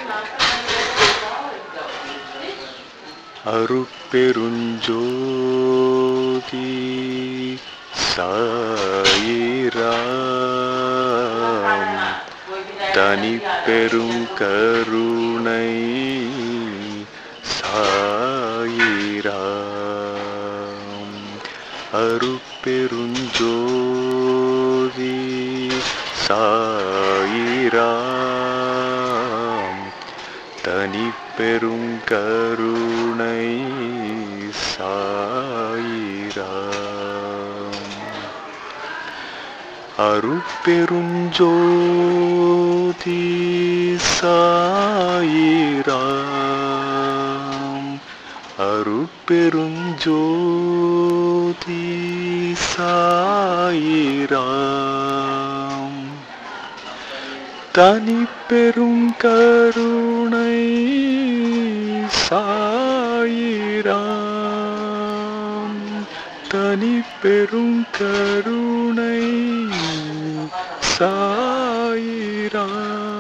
அருட்பெருஞ்சோதி சாயிராம் தனி பெரும் கருணை சாயிராம் அருட்பெருஞ்சோதி சாயிராம் தனி பெரும் கருணை சாயிராம் அருட்பெருஞ்சோதி சாயிராம் அருட்பெருஞ்சோதி சாயிராம் தனி பெரும் கருணை சாயிராம் தனி பெரும் கருணை சாயிராம்